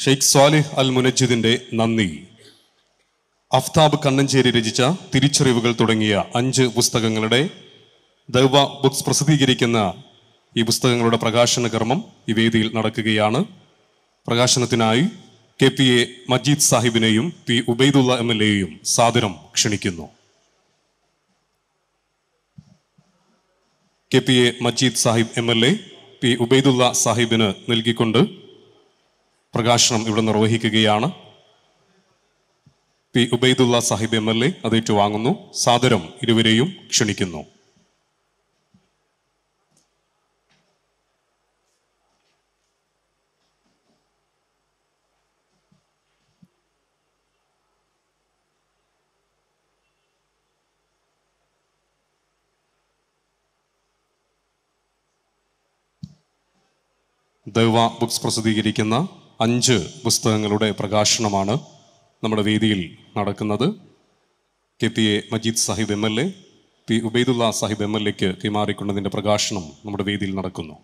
ഷെയ്ഖ് സ്വാലിഹ് അൽ മുനജിദിന്റെ നന്ദി അഫ്താബ് കണ്ണഞ്ചേരി രചിച്ച തിരിച്ചറിവുകൾ തുടങ്ങിയ അഞ്ച് പുസ്തകങ്ങളുടെ ദൗവ ബുക്സ് പ്രസിദ്ധീകരിക്കുന്ന ഈ പുസ്തകങ്ങളുടെ പ്രകാശന കർമ്മം ഈ വേദിയിൽ നടക്കുകയാണ് പ്രകാശനത്തിനായി കെ പി എ മജീദ് സാഹിബിനെയും പി ഉബൈദുള്ള എം എൽ എയും സാദരം ക്ഷണിക്കുന്നു K P A Majeed Sahib M L A P Ubaidulla സാഹിബിന് നൽകിക്കൊണ്ട് പ്രകാശനം ഇവിടെ നിർവഹിക്കുകയാണ് P Ubaidulla Sahib M L A അത് ഏറ്റുവാങ്ങുന്നു സാദരം ഇരുവരെയും ക്ഷണിക്കുന്നു ദൈവ ബുക്സ് പ്രസിദ്ധീകരിക്കുന്ന അഞ്ച് പുസ്തകങ്ങളുടെ പ്രകാശനമാണ് നമ്മുടെ വേദിയിൽ നടക്കുന്നത് K P A Majeed Sahib M L A P Ubaidulla Sahib M L എക്ക് കൈമാറിക്കൊണ്ടതിൻ്റെ പ്രകാശനം നമ്മുടെ വേദിയിൽ നടക്കുന്നു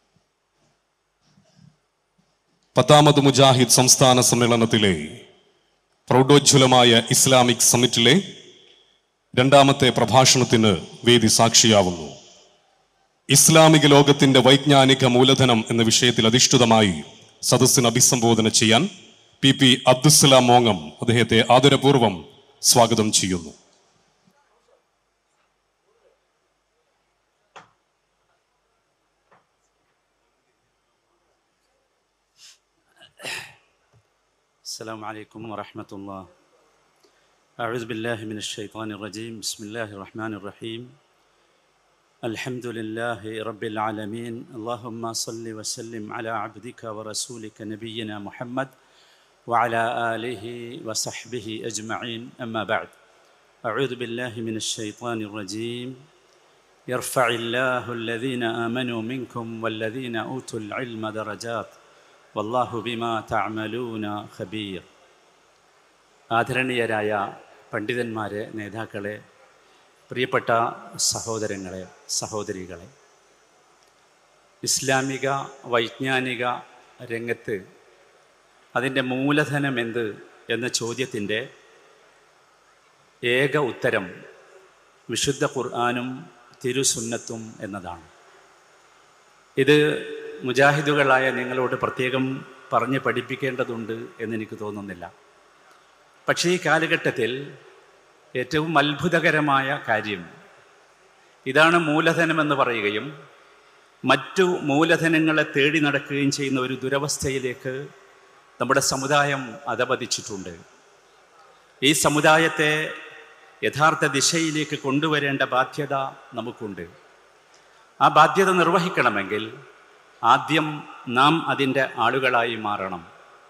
പത്താമത് മുജാഹിദ് സംസ്ഥാന സമ്മേളനത്തിലെ പ്രൗഢോജ്വലമായ ഇസ്ലാമിക് സമ്മിറ്റിലെ രണ്ടാമത്തെ പ്രഭാഷണത്തിന് വേദി സാക്ഷിയാവുന്നു ഇസ്ലാമിക ലോകത്തിന്റെ വൈജ്ഞാനിക മൂലധനം എന്ന വിഷയത്തിൽ അധിഷ്ഠിതമായി സദസ്സിന് അഭിസംബോധന ചെയ്യാൻ പി പി അബ്ദുസലാം മോങ്ങം അദ്ദേഹത്തെ ആദരപൂർവം സ്വാഗതം ചെയ്യുന്നു السلام عليكم ورحمة الله أعوذ بالله من الشيطان الرجيم بسم الله الرحمن الرحيم الحمد لله رب العالمين اللهم صل وسلم على عبدك ورسولك نبينا محمد وعلى آله وصحبه أجمعين أما بعد أعوذ بالله من الشيطان الرجيم يرفع الله الذين آمنوا منكم والذين أوتوا العلم درجات والله بما تعملون خبير ആദരണീയരായ പണ്ഡിതന്മാരെ നേതാക്കളെ പ്രിയപ്പെട്ട സഹോദരങ്ങളെ സഹോദരികളെ ഇസ്ലാമിക വൈജ്ഞാനിക രംഗത്ത് അതിൻ്റെ മൂലധനം എന്ത് എന്ന ചോദ്യത്തിൻ്റെ ഏക ഉത്തരം വിശുദ്ധ ഖുർആാനും തിരുസുന്നത്തും എന്നതാണ് ഇത് മുജാഹിദുകളായ നിങ്ങളോട് പ്രത്യേകം പറഞ്ഞ് പഠിപ്പിക്കേണ്ടതുണ്ട് എന്നെനിക്ക് തോന്നുന്നില്ല പക്ഷേ ഈ കാലഘട്ടത്തിൽ ഏറ്റവും അത്ഭുതകരമായ കാര്യം ഇതാണ് മൂലധനമെന്ന് പറയുകയും മറ്റു മൂലധനങ്ങളെ തേടി നടക്കുകയും ചെയ്യുന്ന ഒരു ദുരവസ്ഥയിലേക്ക് നമ്മുടെ സമുദായം അധപതിച്ചിട്ടുണ്ട് ഈ സമുദായത്തെ യഥാർത്ഥ ദിശയിലേക്ക് കൊണ്ടുവരേണ്ട ബാധ്യത നമുക്കുണ്ട് ആ ബാധ്യത നിർവഹിക്കണമെങ്കിൽ ആദ്യം നാം അതിൻ്റെ ആളുകളായി മാറണം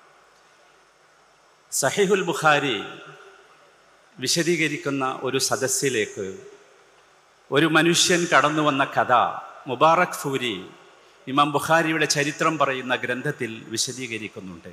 സഹിഹുൽ ബുഖാരി വിശദീകരിക്കുന്ന ഒരു സദസ്സിലേക്ക് ഒരു മനുഷ്യൻ കടന്നു വന്ന കഥ മുബാറക് ഫൂരി ഇമാം ബുഖാരിയുടെ ചരിത്രം പറയുന്ന ഗ്രന്ഥത്തിൽ വിശദീകരിക്കുന്നുണ്ട്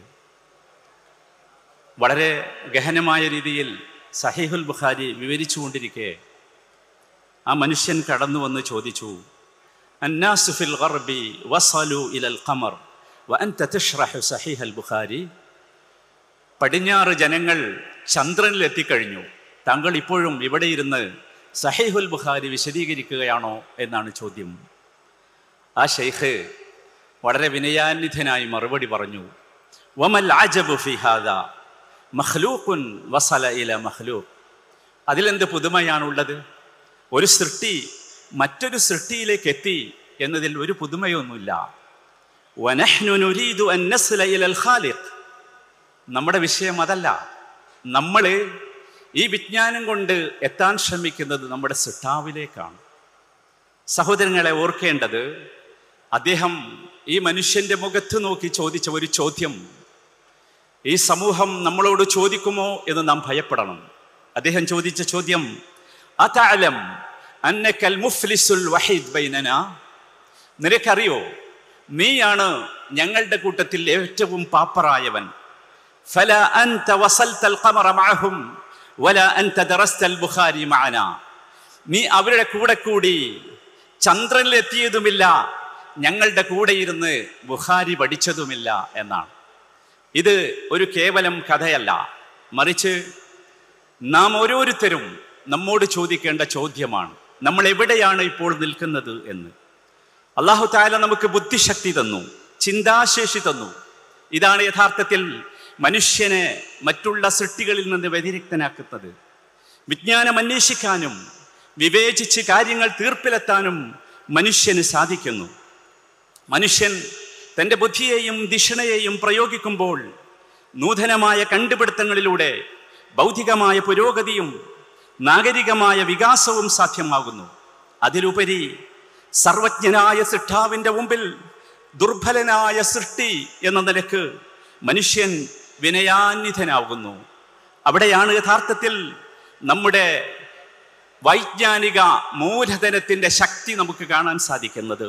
വളരെ ഗഹനമായ രീതിയിൽ സഹിഹുൽ ബുഖാരി വിവരിച്ചുകൊണ്ടിരിക്കെ ആ മനുഷ്യൻ കടന്നു വന്ന് ചോദിച്ചു الناس في الغرب وصلوا إلى القمر وأنت تشرح صحيح البخاري പടിഞ്ഞാറ് ജനങ്ങൾ ചന്ദ്രനിൽ എത്തിക്കഴിഞ്ഞു താങ്കൾ ഇപ്പോഴും ഇവിടെ ഇരുന്ന് സഹീഹുൽ ബുഖാരി വിശദീകരിക്കുകയാണോ എന്നാണ് ചോദ്യം ആ ഷെയ്ഖ് വളരെ വിനയാന്വിതനായി മറുപടി പറഞ്ഞു വമൽ ആജബു ഫിഹാദ മഖ്ലൂഖുൻ വസല ഇല മഖ്ലൂഖ് അതിലെന്ത് പുതുമയാണുള്ളത് ഒരു സൃഷ്ടി മറ്റൊരു സൃഷ്ടിയിലേക്ക് എത്തി എന്നതിൽ ഒരു പുതുമയൊന്നുമില്ല വനഹ്നു നുരീദു അൻ നസ്ല ഇലൽ ഖാലിഖ് നമ്മുടെ വിഷയം അതല്ല നമ്മൾ ഈ വിജ്ഞാനം കൊണ്ട് എത്താൻ ശ്രമിക്കുന്നത് നമ്മുടെ സിട്ടാവിലേക്കാണ് സഹോദരങ്ങളെ ഓർക്കേണ്ടത് അദ്ദേഹം ഈ മനുഷ്യന്റെ മുഖത്ത് നോക്കി ചോദിച്ച ഒരു ചോദ്യം ഈ സമൂഹം നമ്മളോട് ചോദിക്കുമോ എന്ന് നാം ഭയപ്പെടണം അദ്ദേഹം ചോദിച്ച ചോദ്യം അതലം അന്നക്കൽ മുഫ്ലിസുൽ വഹീദ് ബൈനന നിനക്കറിയോ നീയാണ് ഞങ്ങളുടെ കൂട്ടത്തിൽ ഏറ്റവും പാപ്പറായവൻ فلا أنت وصلت القمر معهم ولا أنت درست البخاري معنا നീ അവരുടെ കൂടെ കൂടി ചന്ദ്രനിൽ എത്തിയതുമില്ല ഞങ്ങളുടെ കൂടെ ഇരുന്ന് ബുഖാരി പഠിച്ചതുമില്ല എന്നാണ് ഇത് ഒരു കേവലം കഥയല്ല മറിച്ച് നാം ഓരോരുത്തരും നമ്മോട് ചോദിക്കേണ്ട ചോദ്യമാണ് നമ്മൾ എവിടെയാണ് ഇപ്പോൾ നിൽക്കുന്നത് എന്ന് അള്ളാഹു താല നമുക്ക് ബുദ്ധിശക്തി തന്നു ചിന്താശേഷി തന്നു ഇതാണ് യഥാർത്ഥത്തിൽ മനുഷ്യനെ മറ്റുള്ള സൃഷ്ടികളിൽ നിന്ന് വ്യതിരിക്തനാക്കുന്നത് വിജ്ഞാനം അന്വേഷിക്കാനും വിവേചിച്ച് കാര്യങ്ങൾ തീർപ്പിലെത്താനും മനുഷ്യന് സാധിക്കുന്നു മനുഷ്യൻ തൻ്റെ ബുദ്ധിയെയും ദിഷണയെയും പ്രയോഗിക്കുമ്പോൾ നൂതനമായ കണ്ടുപിടുത്തങ്ങളിലൂടെ ഭൗതികമായ പുരോഗതിയും നാഗരികമായ വികാസവും സാധ്യമാകുന്നു അതിലുപരി സർവജ്ഞനായ സൃഷ്ടാവിൻ്റെ മുമ്പിൽ ദുർബലനായ സൃഷ്ടി എന്ന നിലക്ക് മനുഷ്യൻ വിനയാന്വിതനാകുന്നു അവിടെയാണ് യഥാർത്ഥത്തിൽ നമ്മുടെ വൈജ്ഞാനിക മൂലധനത്തിൻ്റെ ശക്തി നമുക്ക് കാണാൻ സാധിക്കുന്നത്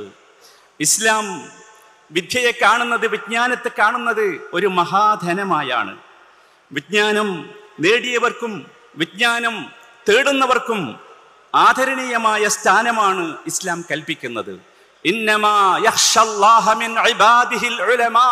ഇസ്ലാം വിദ്യയെ കാണുന്നത് വിജ്ഞാനത്തെ കാണുന്നത് ഒരു മഹാധനമായാണ് വിജ്ഞാനം നേടിയവർക്കും വിജ്ഞാനം തേടുന്നവർക്കും ആദരണീയമായ സ്ഥാനമാണ് ഇസ്ലാം കൽപ്പിക്കുന്നത് ഇന്നമാ യഖ്ഷല്ലാഹ മിൻ ഇബാദിഹിൽ ഉലമാ.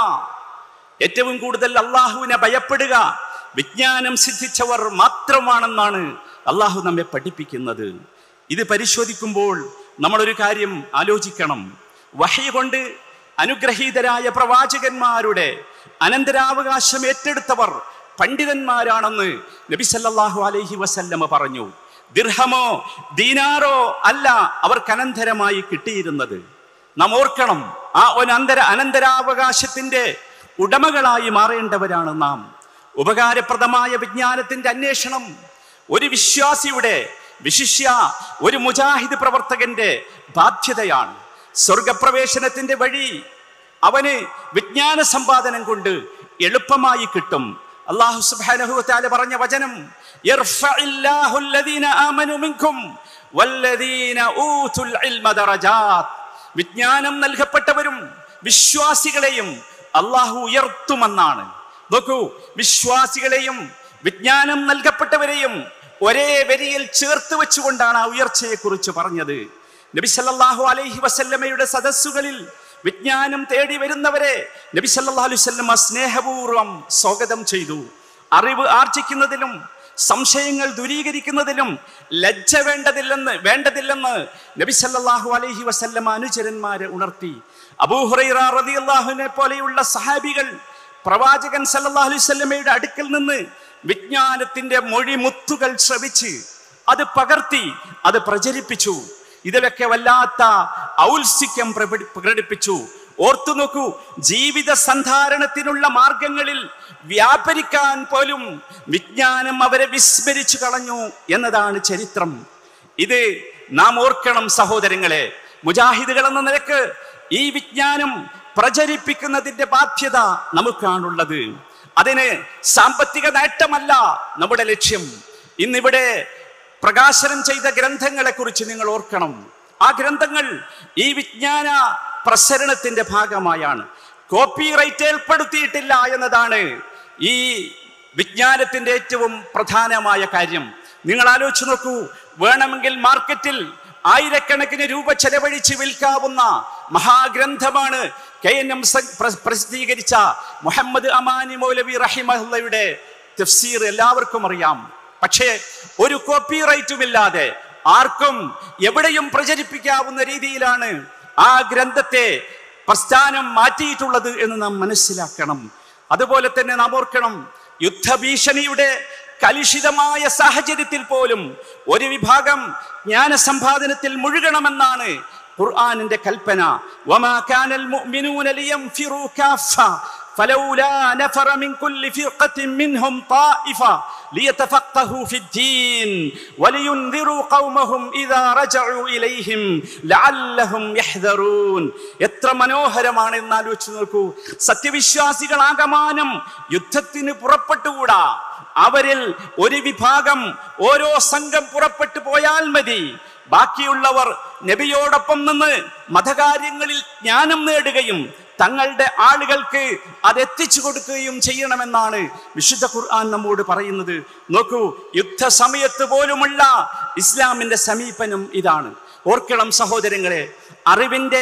ഏറ്റവും കൂടുതൽ അള്ളാഹുവിനെ ഭയപ്പെടുക വിജ്ഞാനം സിദ്ധിച്ചവർ മാത്രമാണെന്നാണ് അള്ളാഹു നമ്മെ പഠിപ്പിക്കുന്നത് ഇത് പരിശോധിക്കുമ്പോൾ നമ്മളൊരു കാര്യം ആലോചിക്കണം വഹി കൊണ്ട് അനുഗ്രഹീതരായ പ്രവാചകന്മാരുടെ അനന്തരാവകാശം ഏറ്റെടുത്തവർ പണ്ഡിതന്മാരാണെന്ന് നബി സല്ലല്ലാഹു അലൈഹി വസല്ലമ പറഞ്ഞു ദിർഹമോ ദീനാറോ അല്ല അവർക്ക് അനന്തരമായി കിട്ടിയിരുന്നത് നാം ഓർക്കണം ആ ഒരു അന്തര അനന്തരാവകാശത്തിന്റെ ഉടമകളായി മാറേണ്ടവരാണ് നാം ഉപകാരപ്രദമായ വിജ്ഞാനത്തിന്റെ അന്വേഷണം ഒരു വിശ്വാസിയുടെ വിശിഷ്യ ഒരു മുജാഹിദ് പ്രവർത്തകന്റെ ബാധ്യതയാണ് സ്വർഗപ്രവേശനത്തിന്റെ വഴി അവന് വിജ്ഞാന സമ്പാദനം കൊണ്ട് എളുപ്പമായി കിട്ടും അള്ളാഹു സുബ്ഹാനഹു വതആല പറഞ്ഞ വചനം യർഫഇല്ലാഹു അല്ലദീന ആമനു മിൻകും വല്ലദീന ഊതുൽ ഇൽമ ദറജാത്ത് വിജ്ഞാനം നൽകപ്പെട്ടവരും വിശ്വാസികളെയും അള്ളാഹു ഉയർത്തുമെന്നാണ് നോക്കൂ വിശ്വാസികളെയും വിജ്ഞാനം നൽകപ്പെട്ടവരെയും ഒരേ വരിയിൽ ചേർത്ത് വെച്ചുകൊണ്ടാണ് ആ ഉയർച്ചയെ കുറിച്ച് പറഞ്ഞത് നബി സല്ലല്ലാഹു അലൈഹി വസല്ലമയുടെ സദസ്സുകളിൽ വിജ്ഞാനം തേടി വരുന്നവരെ നബി സല്ലല്ലാഹു അലൈഹി വസല്ലമ സ്നേഹപൂർവ്വം സ്വാഗതം ചെയ്തു അറിവ് ആർജിക്കുന്നതിലും സംശയങ്ങൾ ദൂരീകരിക്കുന്നതിലും ലജ്ജ വേണ്ടതില്ലെന്ന് വേണ്ടതില്ലെന്ന് നബി സല്ലല്ലാഹു അലൈഹി വസല്ലമ അനുചരന്മാരെ ഉണർത്തി അബൂഹുറൈറ റളിയല്ലാഹുവിനെ പോലെയുള്ള സഹാബികൾ പ്രവാചകൻ സല്ലല്ലാഹു അലൈഹി വസല്ലമയുടെ അടുക്കൽ നിന്ന് വിജ്ഞാനത്തിന്റെ മൊഴിമുത്തുകൾ ശ്രവിച്ച് അത് പകർത്തി അത് പ്രചരിപ്പിച്ചു ഇതിലൊക്കെ വല്ലാത്ത ഔത്സിക്യം പ്രകടി- പ്രകടിപ്പിച്ചു ഓർത്തു നോക്കൂ ജീവിത സന്ധാരണത്തിനുള്ള മാർഗങ്ങളിൽ വ്യാപരിക്കാൻ പോലും വിജ്ഞാനം അവരെ വിസ്മരിച്ചു കളഞ്ഞു എന്നതാണ് ചരിത്രം ഇത് നാം ഓർക്കണം സഹോദരങ്ങളെ മുജാഹിദുകൾ എന്ന നിലക്ക് ഈ വിജ്ഞാനം പ്രചരിപ്പിക്കുന്നതിന്റെ ബാധ്യത നമുക്കാണുള്ളത് അതിന് സാമ്പത്തിക നേട്ടമല്ല നമ്മുടെ ലക്ഷ്യം ഇന്നിവിടെ പ്രകാശനം ചെയ്ത ഗ്രന്ഥങ്ങളെ കുറിച്ച് നിങ്ങൾ ഓർക്കണം ആ ഗ്രന്ഥങ്ങൾ ഈ വിജ്ഞാന പ്രസരണത്തിന്റെ ഭാഗമായാണ് കോപ്പിറൈറ്റ് ഏർപ്പെടുത്തിയിട്ടില്ല എന്നതാണ് ഈ വിജ്ഞാനത്തിന്റെ ഏറ്റവും പ്രധാനമായ കാര്യം നിങ്ങൾ ആലോചിച്ച് നോക്കൂ വേണമെങ്കിൽ മാർക്കറ്റിൽ ആയിരക്കണക്കിന് രൂപ ചെലവഴിച്ച് വിൽക്കാവുന്ന മഹാഗ്രന്ഥമാണ് കെ എൻ എം പ്രസിദ്ധീകരിച്ച മുഹമ്മദ് അമാനി മൗലവി റഹിമഹുല്ലയുടെ തഫ്സീർ എല്ലാവർക്കും അറിയാം പക്ഷേ ഒരു കോപ്പിറൈറ്റും ഇല്ലാതെ ആർക്കും എവിടെയും പ്രചരിപ്പിക്കാവുന്ന രീതിയിലാണ് ആ ഗ്രന്ഥത്തെ പ്രസ്ഥാനം മാറ്റിയിട്ടുള്ളത് എന്ന് നാം മനസ്സിലാക്കണം അതുപോലെ തന്നെ നാം ഓർക്കണം യുദ്ധഭീഷണിയുടെ കലുഷിതമായ സാഹചര്യത്തിൽ പോലും ഒരു വിഭാഗം ജ്ഞാനസമ്പാദനത്തിൽ മുഴുകണമെന്നാണ് ഖുർആനിന്റെ കൽപ്പന വമാ കാനൽ മുഅ്മിനൂന ലിയൻഫിറൂ കാഫ فلولا نفر من كل فرقة منهم طائفة ليتفقهوا في الدين ولينذروا قومهم إذا رجعوا إليهم لعلهم يحذرون എത്ര മനോഹരമാണ് എന്ന് ആലോചിച്ച് നോക്കൂ സത്യവിശ്വാസികളാകമാനം യുദ്ധത്തിന് പുറപ്പെട്ടുകൂടാ അവരിൽ ഒരു വിഭാഗം ഓരോ സംഘം പുറപ്പെട്ടു പോയാൽ മതി ബാക്കിയുള്ളവർ നബിയോടൊപ്പം നിന്ന് മതകാര്യങ്ങളിൽ ജ്ഞാനം നേടുകയും തങ്ങളുടെ ആളുകൾക്ക് അത് എത്തിച്ചു കൊടുക്കുകയും ചെയ്യണമെന്നാണ് വിശുദ്ധ ഖുർആൻ നമ്മോട് പറയുന്നത് നോക്കൂ യുദ്ധസമയത്ത് പോലുമുള്ള ഇസ്ലാമിന്റെ സമീപനം ഇതാണ് ഓർക്കണം സഹോദരങ്ങളെ അറിവിന്റെ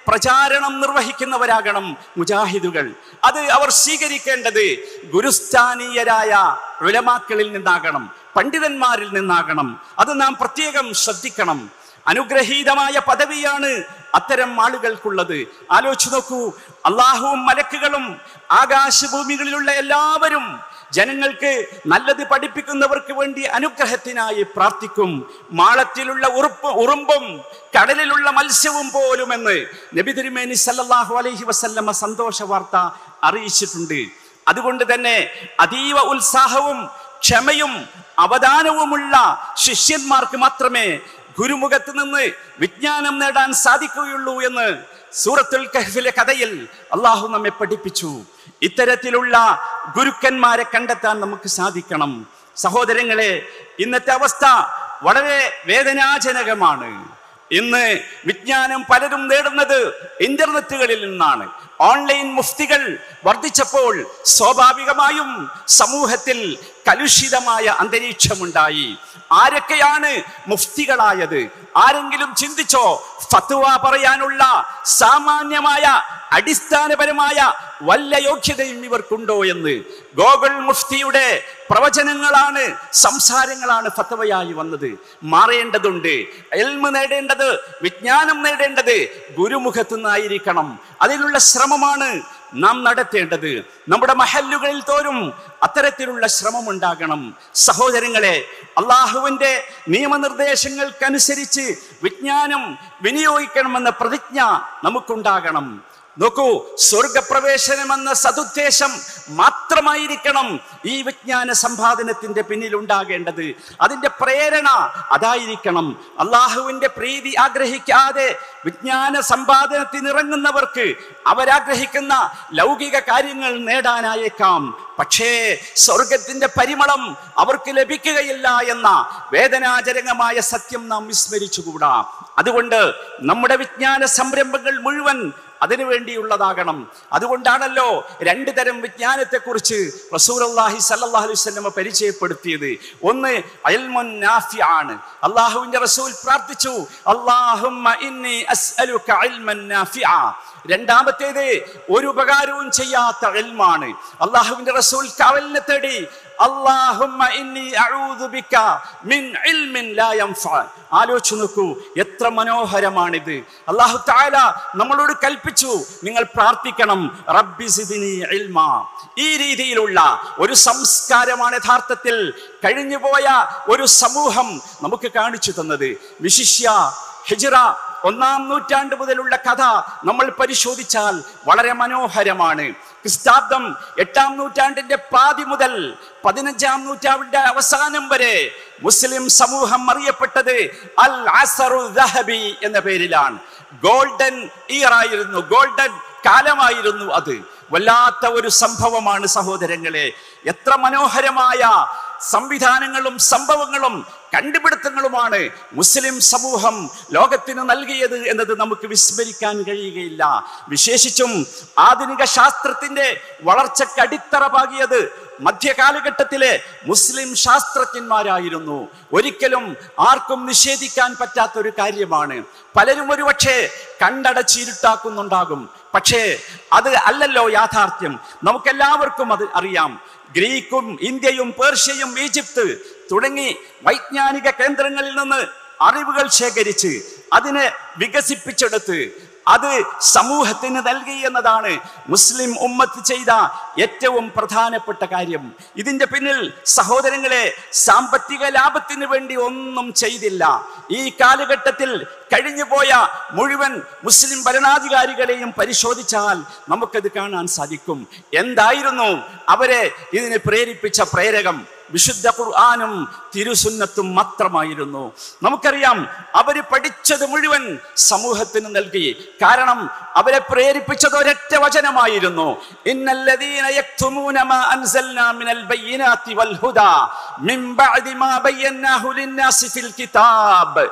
പ്രചാരണം നിർവഹിക്കുന്നവരാകണം മുജാഹിദുകൾ അത് അവർ സ്വീകരിക്കേണ്ടത് ഗുരുസ്ഥാനീയരായ ഉലമാക്കളിൽ നിന്നാകണം പണ്ഡിതന്മാരിൽ നിന്നാകണം അത് നാം പ്രത്യേകം ശ്രദ്ധിക്കണം അനുഗ്രഹീതമായ പദവിയാണ് അത്തരം ആളുകൾക്കുള്ളത് ആലോചിച്ചു നോക്കൂ അള്ളാഹുവും മലക്കുകളും ആകാശഭൂമികളിലുള്ള എല്ലാവരും ജനങ്ങൾക്ക് നല്ലത് പഠിപ്പിക്കുന്നവർക്ക് വേണ്ടി അനുഗ്രഹത്തിനായി പ്രാർത്ഥിക്കും മാളത്തിലുള്ള ഉറുപ്പ് ഉറുമ്പും കടലിലുള്ള മത്സ്യവും പോലും എന്ന് നബി തിരുമേനി സല്ലല്ലാഹു അലൈഹി വസല്ലമ സന്തോഷ വാർത്ത അറിയിച്ചിട്ടുണ്ട് അതുകൊണ്ട് തന്നെ അതീവ ഉത്സാഹവും ക്ഷമയും അവധാനവുമുള്ള ശിഷ്യന്മാർക്ക് മാത്രമേ ഗുരുമുഖത്ത് നിന്ന് വിജ്ഞാനം നേടാൻ സാധിക്കുകയുള്ളൂ എന്ന് സൂറത്തുൽ കഹ്ഫിലെ കഥയിൽ അള്ളാഹു നമ്മെ പഠിപ്പിച്ചു ഇത്തരത്തിലുള്ള ഗുരുക്കന്മാരെ കണ്ടെത്താൻ നമുക്ക് സാധിക്കണം സഹോദരങ്ങളെ ഇന്നത്തെ അവസ്ഥ വളരെ വേദനാജനകമാണ് ഇന്ന് വിജ്ഞാനം പലരും നേടുന്നത് ഇന്റർനെറ്റുകളിൽ നിന്നാണ് ഓൺലൈൻ മുഫ്തികൾ വർദ്ധിച്ചപ്പോൾ സ്വാഭാവികമായും സമൂഹത്തിൽ കലുഷിതമായ അന്തരീക്ഷമുണ്ടായി ആരൊക്കെയാണ് മുഫ്തികളായത് ആരെങ്കിലും ചിന്തിച്ചോ ഫത്വ പറയാനുള്ള സാമാന്യമായ അടിസ്ഥാനപരമായ വല്ല യോഗ്യതയും ഇവർക്കുണ്ടോ എന്ന് ഗോകുൽ മുഫ്തിയുടെ പ്രവചനങ്ങളാണ് സംസാരങ്ങളാണ് ഫത്തവയായി വന്നത് മാറേണ്ടതുണ്ട് എൽമ് നേടേണ്ടത് വിജ്ഞാനം നേടേണ്ടത് ഗുരുമുഖത്തു നിന്നായിരിക്കണം അതിനുള്ള ശ്രമമാണ് നാം നടത്തേണ്ടത് നമ്മുടെ മഹല്ലുകളിൽ തോറും അത്തരത്തിലുള്ള ശ്രമം ഉണ്ടാകണം സഹോദരങ്ങളെ അള്ളാഹുവിന്റെ നിയമനിർദ്ദേശങ്ങൾക്കനുസരിച്ച് വിജ്ഞാനം വിനിയോഗിക്കണമെന്ന പ്രതിജ്ഞ നമുക്കുണ്ടാകണം നോക്കൂ സ്വർഗപ്രവേശനം എന്ന സതുദ്ദേശം മാത്രമായിരിക്കണം ഈ വിജ്ഞാന സമ്പാദനത്തിന്റെ പിന്നിൽ ഉണ്ടാകേണ്ടത് അതിന്റെ പ്രേരണ അതായിരിക്കണം അള്ളാഹുവിന്റെ പ്രീതി ആഗ്രഹിക്കാതെ വിജ്ഞാന സമ്പാദനത്തിന് ഇറങ്ങുന്നവർക്ക് അവരാഗ്രഹിക്കുന്ന ലൗകിക കാര്യങ്ങൾ നേടാനായേക്കാം പക്ഷേ സ്വർഗത്തിന്റെ പരിമളം അവർക്ക് ലഭിക്കുകയില്ല എന്ന വേദനാജനകമായ സത്യം നാം വിസ്മരിച്ചുകൂടാ അതുകൊണ്ട് നമ്മുടെ വിജ്ഞാന സംരംഭങ്ങൾ മുഴുവൻ അതിനു വേണ്ടിയുള്ളതാകണം അതുകൊണ്ടാണല്ലോ രണ്ടു തരം വിജ്ഞാനത്തെ കുറിച്ച് റസൂലി സല്ലാഹു അലൈവല്ലമ പരിചയപ്പെടുത്തിയത് ഒന്ന് അയൽമുൻ നാഫി ആണ് അള്ളാഹുവിന്റെ റസൂൽ പ്രാർത്ഥിച്ചു അള്ളാഹുമ്മ ഇന്നി അസ്അലുക ഇൽമൻ നാഫിഅ രണ്ടാമത്തേത് ഒരു ഉപകാരവും ചെയ്യാത്ത ഇൽമാണ് അള്ളാഹുവിന്റെ റസൂൽ കവലിനെ തേടി അള്ളാഹുമ്മ ഇന്നി അഊദു ബിക മിൻ ഇൽമിൻ ലാ യൻഫഅ ആലോചിച്ചു നോക്കൂ എത്ര മനോഹരമാണിത് അള്ളാഹു തആല നമ്മളോട് കൽപ്പിച്ചു നിങ്ങൾ പ്രാർത്ഥിക്കണം റബ്ബി സിദ്നി ഇൽമാ ഈ രീതിയിലുള്ള ഒരു സംസ്കാരമാണ് യഥാർത്ഥത്തിൽ കഴിഞ്ഞുപോയ ഒരു സമൂഹം നമുക്ക് കാണിച്ചു തന്നത് വിശിഷ്യ ഹിജ്റ ഒന്നാം നൂറ്റാണ്ട് മുതലുള്ള കഥ നമ്മൾ പരിശോധിച്ചാൽ വളരെ മനോഹരമാണ് ക്രിസ്താബ്ദം എട്ടാം നൂറ്റാണ്ടിന്റെ പാതി മുതൽ പതിനഞ്ചാം നൂറ്റാണ്ടിന്റെ അവസാനം വരെ മുസ്ലിം സമൂഹം അറിയപ്പെട്ടത് അൽ അസറു ദഹബി എന്ന പേരിലാണ് ഗോൾഡൻ ഇയർ ആയിരുന്നു ഗോൾഡൻ കാലമായിരുന്നു അത് വല്ലാത്ത ഒരു സംഭവമാണ് സഹോദരങ്ങളെ എത്ര മനോഹരമായ സംവിധാനങ്ങളും സംഭവങ്ങളും കണ്ടുപിടുത്തങ്ങളുമാണ് മുസ്ലിം സമൂഹം ലോകത്തിന് നൽകിയത് എന്നത് നമുക്ക് വിസ്മരിക്കാൻ കഴിയുകയില്ല വിശേഷിച്ചും ആധുനിക ശാസ്ത്രത്തിന്റെ വളർച്ചയ്ക്ക് അടിത്തറ പാകിയത് മധ്യകാലഘട്ടത്തിലെ മുസ്ലിം ശാസ്ത്രജ്ഞന്മാരായിരുന്നു ഒരിക്കലും ആർക്കും നിഷേധിക്കാൻ പറ്റാത്ത ഒരു കാര്യമാണ് പലരും ഒരുപക്ഷെ കണ്ടടച്ചിരുട്ടാക്കുന്നുണ്ടാകും പക്ഷേ അത് അല്ലല്ലോ യാഥാർത്ഥ്യം നമുക്കെല്ലാവർക്കും അത് അറിയാം ഗ്രീക്കും ഇന്ത്യയും പേർഷ്യയും ഈജിപ്ത് തുടങ്ങി വൈജ്ഞാനിക കേന്ദ്രങ്ങളിൽ നിന്ന് അറിവുകൾ ശേഖരിച്ച് അതിനെ വികസിപ്പിച്ചെടുത്ത് അത് സമൂഹത്തിന് നൽകി എന്നതാണ് മുസ്ലിം ഉമ്മത്ത് ചെയ്ത ഏറ്റവും പ്രധാനപ്പെട്ട കാര്യം ഇതിന്റെ പിന്നിൽ സഹോദരങ്ങളെ സാമ്പത്തിക ലാഭത്തിന് വേണ്ടി ഒന്നും ചെയ്തില്ല ഈ കാലഘട്ടത്തിൽ കഴിഞ്ഞുപോയ മുഴുവൻ മുസ്ലിം ഭരണാധികാരികളെയും പരിശോധിച്ചാൽ നമുക്കത് കാണാൻ സാധിക്കും എന്തായിരുന്നു അവരെ ഇതിന് പ്രേരിപ്പിച്ച പ്രേരകം വിശുദ്ധ ഖുർആാനും തിരുസുന്നത്തും മാത്രമായിരുന്നു നമുക്കറിയാം അവര് പഠിച്ചത് മുഴുവൻ സമൂഹത്തിന് നൽകി കാരണം അവരെ പ്രേരിപ്പിച്ചത് ഒരൊറ്റ വചനമായിരുന്നു ഇന്നല്ലദീന യക്തുമൂന മാ അൻസൽനാ മിനൽ ബയ്യിനാത്തി വൽ ഹുദാ മിൻ ബഅദി മാ ബയ്യനാഹു ലിന്നാസി ഫിൽ കിതാബ്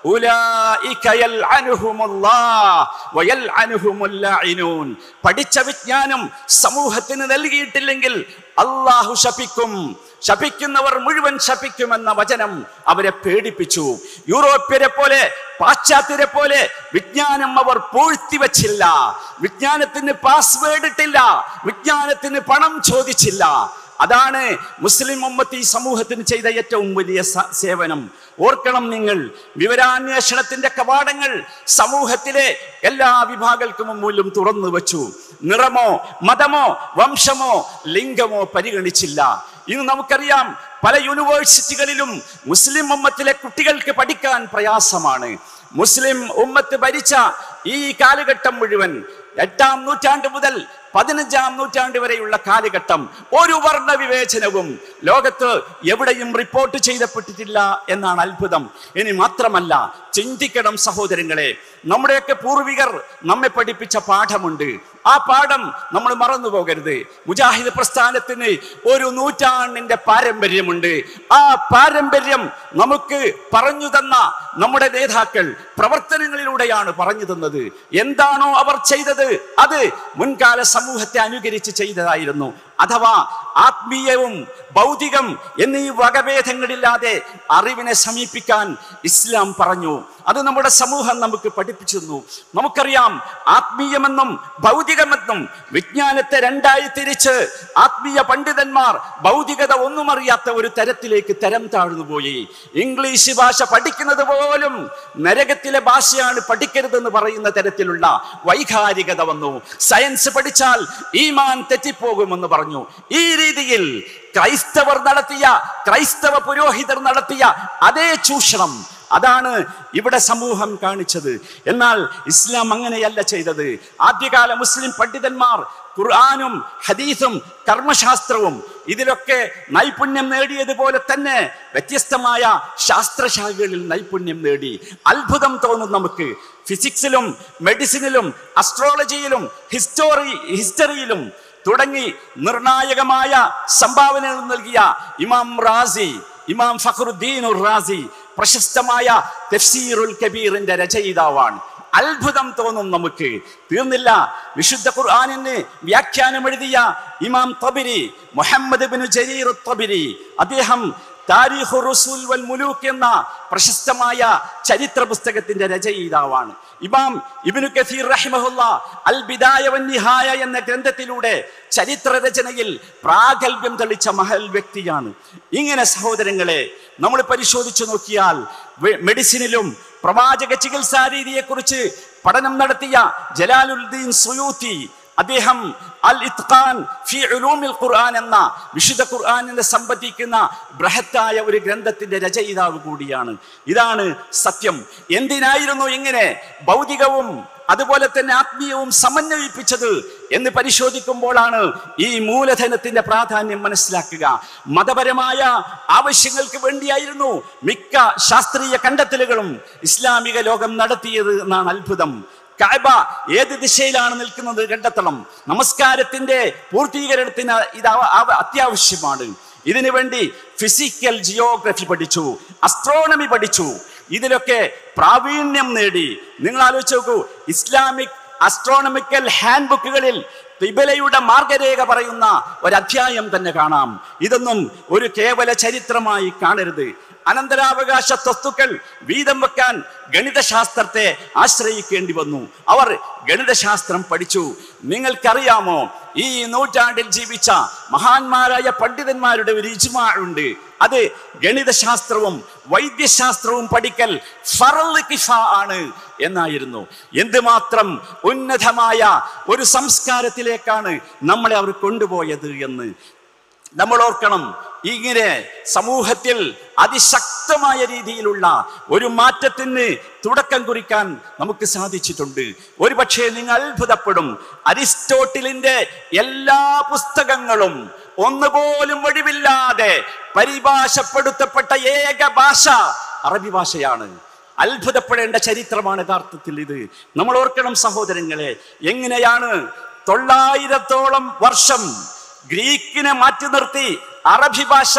ഉലൈക യൽഅനുഹുമുല്ലാഹ് വയൽഅനുഹുമുൽ ലാഇനൂൻ പഠിച്ച വിജ്ഞാനം സമൂഹത്തിന് നൽകിയിട്ടില്ലെങ്കിൽ അള്ളാഹു ശപിക്കും ശപിക്കുന്നവർ മുഴുവൻ ശപിക്കുമെന്ന വചനം അവരെ പേടിപ്പിച്ചു യൂറോപ്യരെ പോലെ പാശ്ചാത്യരെ പോലെ വിജ്ഞാനം അവർ പൂഴ്ത്തിവച്ചില്ല വിജ്ഞാനത്തിന് പാസ്വേഡ് ഇട്ടില്ല വിജ്ഞാനത്തിന് പണം ചോദിച്ചില്ല അതാണ് മുസ്ലിം ഉമ്മത്ത് ഈ സമൂഹത്തിന് ചെയ്ത ഏറ്റവും വലിയ സ- സേവനം ഓർക്കണം നിങ്ങൾ വിവരാന്വേഷണത്തിന്റെ കവാടങ്ങൾ സമൂഹത്തിലെ എല്ലാ വിഭാഗങ്ങൾക്കും മുമ്പിലും തുറന്നു വച്ചു നിറമോ മതമോ വംശമോ ലിംഗമോ പരിഗണിച്ചില്ല ഇന്ന് നമുക്കറിയാം പല യൂണിവേഴ്സിറ്റികളിലും മുസ്ലിം ഉമ്മത്തിലെ കുട്ടികൾക്ക് പഠിക്കാൻ പ്രയാസമാണ് മുസ്ലിം ഉമ്മത്ത് ഭരിച്ച ഈ കാലഘട്ടം മുഴുവൻ എട്ടാം നൂറ്റാണ്ട് മുതൽ പതിനഞ്ചാം നൂറ്റാണ്ട് വരെയുള്ള കാലഘട്ടം ഒരു വർണ്ണ വിവേചനവും ലോകത്ത് എവിടെയും റിപ്പോർട്ട് ചെയ്യപ്പെട്ടിട്ടില്ല എന്നാണ് അത്ഭുതം ഇനി മാത്രമല്ല ചിന്തിക്കണം സഹോദരങ്ങളെ നമ്മുടെയൊക്കെ പൂർവികർ നമ്മെ പഠിപ്പിച്ച പാഠമുണ്ട് ആ പാഠം നമ്മൾ മറന്നു പോകരുത് മുജാഹിദ് പ്രസ്ഥാനത്തിന് ഒരു നൂറ്റാണ്ടിന്റെ പാരമ്പര്യമുണ്ട് ആ പാരമ്പര്യം നമുക്ക് പറഞ്ഞു തന്ന നമ്മുടെ നേതാക്കൾ പ്രവർത്തനങ്ങളിലൂടെയാണ് പറഞ്ഞു തന്നത് എന്താണോ അവർ ചെയ്തത് അത് മുൻകാല സമൂഹത്തെ അനുകരിച്ച് ചെയ്തതായിരുന്നു അഥവാ ആത്മീയവും ഭൗതികം എന്നീ വകഭേദങ്ങളില്ലാതെ അറിവിനെ സമീപിക്കാൻ ഇസ്ലാം പറഞ്ഞു അത് നമ്മുടെ സമൂഹം നമുക്ക് പഠിപ്പിച്ചു തന്നു നമുക്കറിയാം ആത്മീയമെന്നും ഭൗതികമെന്നും വിജ്ഞാനത്തെ രണ്ടായി തിരിച്ച് ആത്മീയ പണ്ഡിതന്മാർ ഭൗതികത ഒന്നും അറിയാത്ത ഒരു തരത്തിലേക്ക് തരം താഴ്ന്നു പോയി ഇംഗ്ലീഷ് ഭാഷ പഠിക്കുന്നത് പോലും നരകത്തിലെ ഭാഷയാണ് പഠിക്കരുതെന്ന് പറയുന്ന തരത്തിലുള്ള വൈകാരികത വന്നു സയൻസ് പഠിച്ചാൽ ഈമാൻ തെറ്റിപ്പോകുമെന്ന് പറഞ്ഞു ഈ രീതിയിൽ ക്രൈസ്തവർ നടത്തിയ ക്രൈസ്തവ പുരോഹിതർ നടത്തിയ അതേ ചൂഷണം അതാണ് ഇവിടെ സമൂഹം കാണിച്ചത് എന്നാൽ ഇസ്ലാം അങ്ങനെയല്ല ചെയ്തത് ആദ്യകാല മുസ്ലിം പണ്ഡിതന്മാർ ഖുർആാനും ഹദീസും കർമ്മശാസ്ത്രവും ഇതിലൊക്കെ നൈപുണ്യം നേടിയതുപോലെ തന്നെ വ്യത്യസ്തമായ ശാസ്ത്രശാഖകളിൽ നൈപുണ്യം നേടി അത്ഭുതം തോന്നും നമുക്ക് ഫിസിക്സിലും മെഡിസിനിലും അസ്ട്രോളജിയിലും ഹിസ്റ്റോറി ഹിസ്റ്ററിയിലും തുടങ്ങി നിർണായകമായ സംഭാവനകൾ നൽകിയ ഇമാം റാസി ഇമാം ഫഖറുദ്ദീൻ റാസി പ്രശസ്തമായ തഫ്സീറുൽ കബീറിന്റെ രചയിതാവാണ് അത്ഭുതം തോന്നും നമുക്ക് തീർന്നില്ല വിശുദ്ധ ഖുർആാനിന് വ്യാഖ്യാനം എഴുതിയ ഇമാം Tabari Muhammad bin Jarir Tabari അദ്ദേഹം താരിഖു റുസൂൽ വൽ മുലൂക്ക് എന്ന പ്രശസ്തമായ ചരിത്ര പുസ്തകത്തിന്റെ രചയിതാവാണ് ഇമാം ഇബ്നു കസീർ റഹിമഹുല്ല അൽ ബിദായ വൻ നിഹായ എന്ന ഗ്രന്ഥത്തിലൂടെ ചരിത്ര രചനയിൽ പ്രാഗൽഭ്യം തെളിച്ച മഹൽ വ്യക്തിയാണ് ഇങ്ങനെ സഹോദരങ്ങളെ നമ്മൾ പരിശോധിച്ചു നോക്കിയാൽ വെ- മെഡിസിനിലും പ്രവാചക ചികിത്സാ രീതിയെക്കുറിച്ച് പഠനം നടത്തിയ ജലാലുദ്ദീൻ സുയൂത്തി അദ്ദേഹം അൽ ഇത്ഖാൻ ഫി ഉലൂമിൽ ഖുർആൻ എന്ന വിശുദ്ധ ഖുർആനിനെ സംബന്ധിക്കുന്ന ബൃഹത്തായ ഒരു ഗ്രന്ഥത്തിന്റെ രചയിതാവ് കൂടിയാണ് ഇതാണ് സത്യം എന്തിനായിരുന്നു ഇങ്ങനെ ഭൗതികവും അതുപോലെ തന്നെ ആത്മീയവും സമന്വയിപ്പിച്ചത് എന്ന് പരിശോധിക്കുമ്പോഴാണ് ഈ മൂലധനത്തിന്റെ പ്രാധാന്യം മനസ്സിലാക്കുക മതപരമായ ആവശ്യങ്ങൾക്ക് വേണ്ടിയായിരുന്നു മിക്ക ശാസ്ത്രീയ കണ്ടെത്തലുകളും ഇസ്ലാമിക ലോകം നടത്തിയത് എന്നാണ് അത്ഭുതം കാബ ഏത് ദിശയിലാണ് നിൽക്കുന്നത് കണ്ടെത്തണം നമസ്കാരത്തിന്റെ പൂർത്തീകരണത്തിന് ഇത് അവ- അവ- അത്യാവശ്യമാണ് ഇതിനു വേണ്ടി ഫിസിക്കൽ ജിയോഗ്രഫി പഠിച്ചു അസ്ട്രോണമി പഠിച്ചു ഇതിലൊക്കെ പ്രാവീണ്യം നേടി നിങ്ങൾ ആലോചിച്ച് നോക്കൂ ഇസ്ലാമിക് അസ്ട്രോണമിക്കൽ ഹാൻഡ് ബുക്കുകളിൽ തിബലയുടെ മാർഗരേഖ പറയുന്ന ഒരു അധ്യായം തന്നെ കാണാം ഇതൊന്നും ഒരു കേവല ചരിത്രമായി കാണരുത് അനന്തരാവകാശ തസ്തുക്കൾ വീതം വെക്കാൻ ഗണിതശാസ്ത്രത്തെ ആശ്രയിക്കേണ്ടി വന്നു അവർ ഗണിതശാസ്ത്രം പഠിച്ചു നിങ്ങൾക്കറിയാമോ ഈ നൂറ്റാണ്ടിൽ ജീവിച്ച മഹാന്മാരായ പണ്ഡിതന്മാരുടെ ഒരു ഇജ്മാ ഉണ്ട് അത് ഗണിതശാസ്ത്രവും വൈദ്യശാസ്ത്രവും പഠിക്കൽ ഫറള് കിഫ ആണ് എന്നായിരുന്നു എന്തുമാത്രം ഉന്നതമായ ഒരു സംസ്കാരത്തിലേക്കാണ് നമ്മളെ അവർ കൊണ്ടുപോയത് എന്ന് നമ്മൾ ഓർക്കണം ഇങ്ങനെ സമൂഹത്തിൽ അതിശക്തമായ രീതിയിലുള്ള ഒരു മാറ്റത്തിന് തുടക്കം കുറിക്കാൻ നമുക്ക് സാധിച്ചിട്ടുണ്ട് ഒരുപക്ഷെ നിങ്ങൾ അത്ഭുതപ്പെടും അരിസ്റ്റോട്ടിലിന്റെ എല്ലാ പുസ്തകങ്ങളും ഒന്നുപോലും ഒഴിവില്ലാതെ പരിഭാഷപ്പെടുത്തപ്പെട്ട ഏക ഭാഷ അറബി ഭാഷയാണ് അത്ഭുതപ്പെടേണ്ട ചരിത്രമാണ് യഥാർത്ഥത്തിൽ ഇത് നമ്മൾ ഓർക്കണം സഹോദരങ്ങളെ എങ്ങനെയാണ് തൊള്ളായിരത്തോളം വർഷം ഗ്രീക്കിനെ മാറ്റി നിർത്തി അറബി ഭാഷ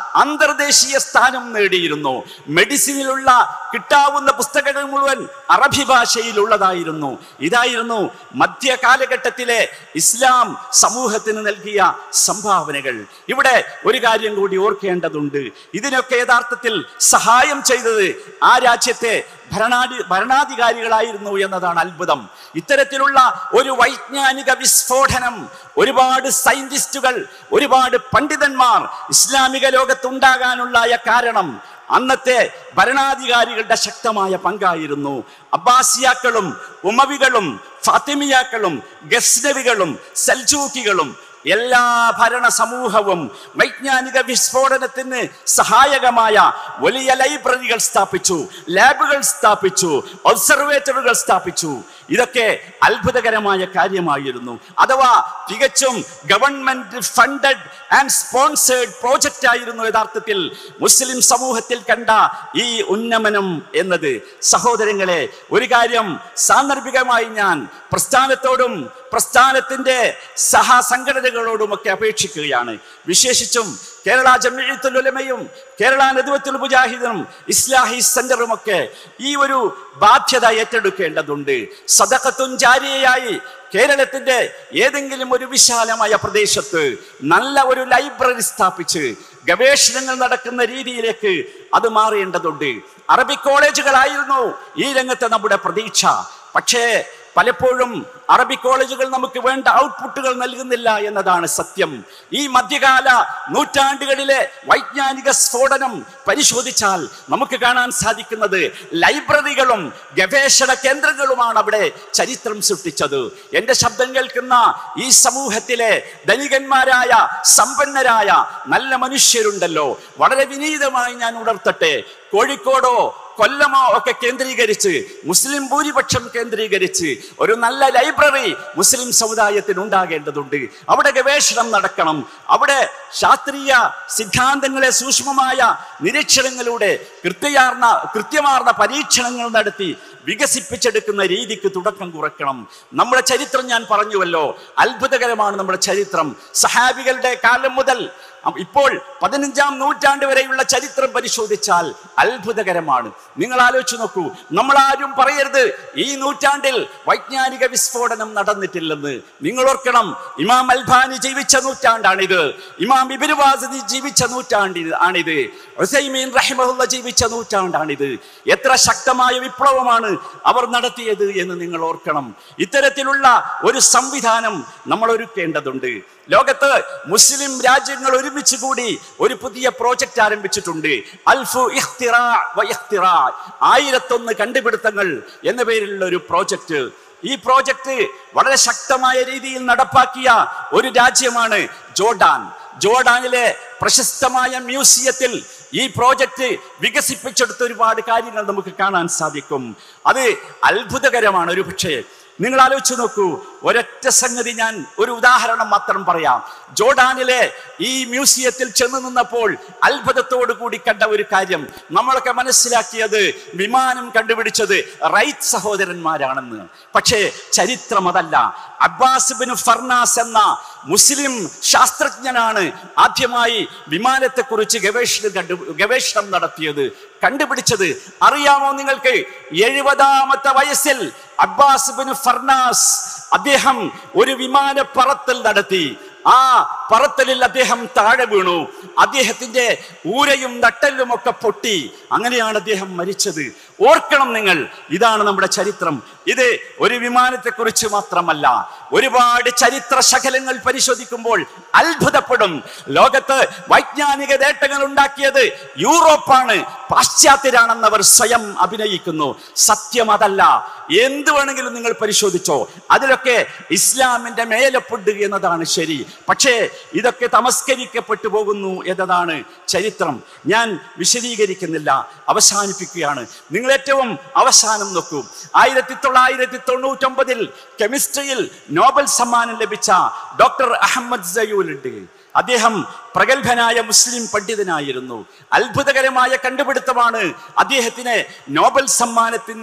അന്തർദേശീയ സ്ഥാനം നേടിയിരുന്നു മെഡിസിനിലുള്ള കിട്ടാവുന്ന പുസ്തകങ്ങൾ മുഴുവൻ അറബി ഭാഷയിലുള്ളതായിരുന്നു ഇതായിരുന്നു മധ്യ കാലഘട്ടത്തിലെ ഇസ്ലാം സമൂഹത്തിന് നൽകിയ സംഭാവനകൾ ഇവിടെ ഒരു കാര്യം കൂടി ഓർക്കേണ്ടതുണ്ട് ഇതിനൊക്കെ യഥാർത്ഥത്തിൽ സഹായം ചെയ്തത് ആ രാജ്യത്തെ ഭരണാധി ഭരണാധികാരികളായിരുന്നു എന്നതാണ് അത്ഭുതം ഇത്തരത്തിലുള്ള ഒരു വൈജ്ഞാനിക വിസ്ഫോടനം ഒരുപാട് സയന്റിസ്റ്റുകൾ ഒരുപാട് പണ്ഡിതന്മാർ ഇസ്ലാമിക ലോകത്തുണ്ടാകാനുള്ളായ കാരണം അന്നത്തെ ഭരണാധികാരികളുടെ ശക്തമായ പങ്കായിരുന്നു അബ്ബാസിയാക്കളും ഉമവികളും ഫാത്തിമിയാക്കളും ഗസ്നവികളും സൽജൂക്കികളും എല്ലാ ഭരണ സമൂഹവും വൈജ്ഞാനിക വിസ്ഫോടനത്തിന് സഹായകമായ വലിയ ലൈബ്രറികൾ സ്ഥാപിച്ചു ലാബുകൾ സ്ഥാപിച്ചു ഒബ്സർവേറ്ററുകൾ സ്ഥാപിച്ചു ഇതൊക്കെ അത്ഭുതകരമായ കാര്യമായിരുന്നു അഥവാ തികച്ചും government funded and sponsored project ആയിരുന്നു യഥാർത്ഥത്തിൽ മുസ്ലിം സമൂഹത്തിൽ കണ്ട ഈ ഉന്നമനം എന്നത് സഹോദരങ്ങളെ ഒരു കാര്യം സാന്ദർഭികമായി ഞാൻ പ്രസ്ഥാനത്തോടും പ്രസ്ഥാനത്തിന്റെ സഹസംഘടനകളോടുമൊക്കെ അപേക്ഷിക്കുകയാണ് വിശേഷിച്ചും കേരള ജമിഴത്തുൽ ഉലമയും കേരള നദുവത്തുൽ മുജാഹിദും ഇസ്ലാഹി സെന്ററും ഒക്കെ ഈ ഒരു ബാധ്യത ഏറ്റെടുക്കേണ്ടതുണ്ട് സദഖത്തുൻ ജാരിയയായി കേരളത്തിന്റെ ഏതെങ്കിലും ഒരു വിശാലമായ പ്രദേശത്ത് നല്ല ഒരു ലൈബ്രറി സ്ഥാപിച്ച് ഗവേഷണങ്ങൾ നടക്കുന്ന രീതിയിലേക്ക് അത് മാറേണ്ടതുണ്ട് അറബി കോളേജുകളായിരുന്നു ഈ രംഗത്തെ നമ്മുടെ പ്രതീക്ഷ പക്ഷേ പലപ്പോഴും അറബി കോളേജുകൾ നമുക്ക് വേണ്ട ഔട്ട്പുട്ടുകൾ നൽകുന്നില്ല എന്നതാണ് സത്യം ഈ മധ്യകാല നൂറ്റാണ്ടുകളിലെ വൈജ്ഞാനിക സ്ഫോടനം പരിശോധിച്ചാൽ നമുക്ക് കാണാൻ സാധിക്കുന്നത് ലൈബ്രറികളും ഗവേഷണ കേന്ദ്രങ്ങളുമാണ് അവിടെ ചരിത്രം സൃഷ്ടിച്ചത് എന്റെ ശബ്ദം കേൾക്കുന്ന ഈ സമൂഹത്തിലെ ധനികന്മാരായ സമ്പന്നരായ നല്ല മനുഷ്യരുണ്ടല്ലോ വളരെ വിനീതമായി ഞാൻ ഉണർത്തട്ടെ കോഴിക്കോടോ കൊല്ലമോ ഒക്കെ കേന്ദ്രീകരിച്ച് മുസ്ലിം ഭൂരിപക്ഷം കേന്ദ്രീകരിച്ച് ഒരു നല്ല ലൈബ്രറി മുസ്ലിം സമുദായത്തിന് ഉണ്ടാകേണ്ടതുണ്ട് അവിടെ ഗവേഷണം നടക്കണം അവിടെ ശാസ്ത്രീയ സിദ്ധാന്തങ്ങളെ സൂക്ഷ്മമായ നിരീക്ഷണങ്ങളിലൂടെ കൃത്യയാർന്ന കൃത്യമാർന്ന പരീക്ഷണങ്ങൾ നടത്തി വികസിപ്പിച്ചെടുക്കുന്ന രീതിക്ക് തുടക്കം കുറിക്കണം നമ്മുടെ ചരിത്രം ഞാൻ പറഞ്ഞുവല്ലോ അത്ഭുതകരമാണ് നമ്മുടെ ചരിത്രം സഹാബികളുടെ കാലം മുതൽ ഇപ്പോൾ പതിനഞ്ചാം നൂറ്റാണ്ട് വരെയുള്ള ചരിത്രം പരിശോധിച്ചാൽ അത്ഭുതകരമാണ് നിങ്ങൾ ആലോചിച്ച് നോക്കൂ നമ്മൾ ആരും പറയരുത് ഈ നൂറ്റാണ്ടിൽ വൈജ്ഞാനിക വിസ്ഫോടനം നടന്നിട്ടില്ലെന്ന് നിങ്ങൾ ഓർക്കണം ഇമാം അൽബാനി ജീവിച്ച നൂറ്റാണ്ടാണിത് ഇമാം ഇബിനുവാസി ജീവിച്ച നൂറ്റാണ്ടിത് ആണിത് ഹുസൈമീൻ റഹിമഹുല്ല ജീവിച്ച നൂറ്റാണ്ടാണിത് എത്ര ശക്തമായ വിപ്ലവമാണ് അവർ നടത്തിയത് എന്ന് നിങ്ങൾ ഓർക്കണം ഇത്തരത്തിലുള്ള ഒരു സംവിധാനം നമ്മൾ ഒരുക്കേണ്ടതുണ്ട് ലോകത്ത് മുസ്ലിം രാജ്യങ്ങൾ ഒരുമിച്ച് കൂടി ഒരു പുതിയ പ്രോജക്റ്റ് ആരംഭിച്ചിട്ടുണ്ട് അൽഫു ഇഖ്തിറാ വ ഇഖ്തിറാ. ആയിരത്തൊന്ന് കണ്ടുപിടുത്തങ്ങൾ എന്ന പേരിലുള്ള ഒരു പ്രോജക്റ്റ് ഈ പ്രോജക്റ്റ് വളരെ ശക്തമായ രീതിയിൽ നടപ്പാക്കിയ ഒരു രാജ്യമാണ് ജോർഡാൻ ജോർഡാനിലെ പ്രശസ്തമായ മ്യൂസിയത്തിൽ ഈ പ്രോജക്റ്റ് വികസിപ്പിച്ചെടുത്ത ഒരുപാട് കാര്യങ്ങൾ നമുക്ക് കാണാൻ സാധിക്കും അത് അത്ഭുതകരമാണ് ഒരു പക്ഷേ നിങ്ങൾ ആലോചിച്ച് നോക്കൂ ഒരൊറ്റ സംഗതി ഞാൻ ഒരു ഉദാഹരണം മാത്രം പറയാം ജോർഡാനിലെ ഈ മ്യൂസിയത്തിൽ ചെന്ന് നിന്നപ്പോൾ അത്ഭുതത്തോടു കൂടി കണ്ട ഒരു കാര്യം നമ്മളൊക്കെ മനസ്സിലാക്കിയത് വിമാനം കണ്ടുപിടിച്ചത് റൈറ്റ് സഹോദരന്മാരാണെന്ന് പക്ഷേ ചരിത്രം അതല്ല അബ്ബാസ് ബിൻ ഫർനാസ് എന്ന മുസ്ലിം ശാസ്ത്രജ്ഞനാണ് ആദ്യമായി വിമാനത്തെക്കുറിച്ച് ഗവേഷണം കണ്ടു ഗവേഷണം നടത്തിയത് കണ്ടുപിടിച്ചത് അറിയാമോ നിങ്ങൾക്ക് എഴുപതാമത്തെ വയസ്സിൽ അബ്ബാസ് ബിൻ ഫർനാസ് അദ്ദേഹം ഒരു വിമാന പറത്തൽ നടത്തി ആ പറത്തലിൽ അദ്ദേഹം താഴെ വീണു അദ്ദേഹത്തിന്റെ ഊരയും നട്ടലും ഒക്കെ പൊട്ടി അങ്ങനെയാണ് അദ്ദേഹം മരിച്ചത് ഓർക്കണം നിങ്ങൾ ഇതാണ് നമ്മുടെ ചരിത്രം ഇത് ഒരു വിമാനത്തെക്കുറിച്ച് മാത്രമല്ല ഒരുപാട് ചരിത്ര ശകലങ്ങൾ പരിശോധിക്കുമ്പോൾ അത്ഭുതപ്പെടും ലോകത്ത് വൈജ്ഞാനിക നേട്ടങ്ങൾ ഉണ്ടാക്കിയത് യൂറോപ്പാണ് പാശ്ചാത്യരാണെന്നവർ സ്വയം അഭിനയിക്കുന്നു സത്യം അതല്ല എന്ത് വേണമെങ്കിലും നിങ്ങൾ പരിശോധിച്ചോ അതിലൊക്കെ ഇസ്ലാമിന്റെ മേലപ്പുണ്ട് എന്നതാണ് ശരി പക്ഷേ ഇതൊക്കെ തമസ്കരിക്കപ്പെട്ടു പോകുന്നു എന്നതാണ് ചരിത്രം ഞാൻ വിശദീകരിക്കുന്നില്ല അവസാനിപ്പിക്കുകയാണ് നിങ്ങൾ ഏറ്റവും അവസാനം നോക്കൂ ആയിരത്തി തൊള്ളായിരത്തി തൊണ്ണൂറ്റൊമ്പതിൽ കെമിസ്ട്രിയിൽ നോബൽ സമ്മാനം ലഭിച്ച ഡോക്ടർ അഹമ്മദ് സയൂലുണ്ട് അദ്ദേഹം പ്രഗത്ഭനായ മുസ്ലിം പണ്ഡിതനായിരുന്നു അത്ഭുതകരമായ കണ്ടുപിടുത്തമാണ് അദ്ദേഹത്തിന് നോബൽ സമ്മാനത്തിന്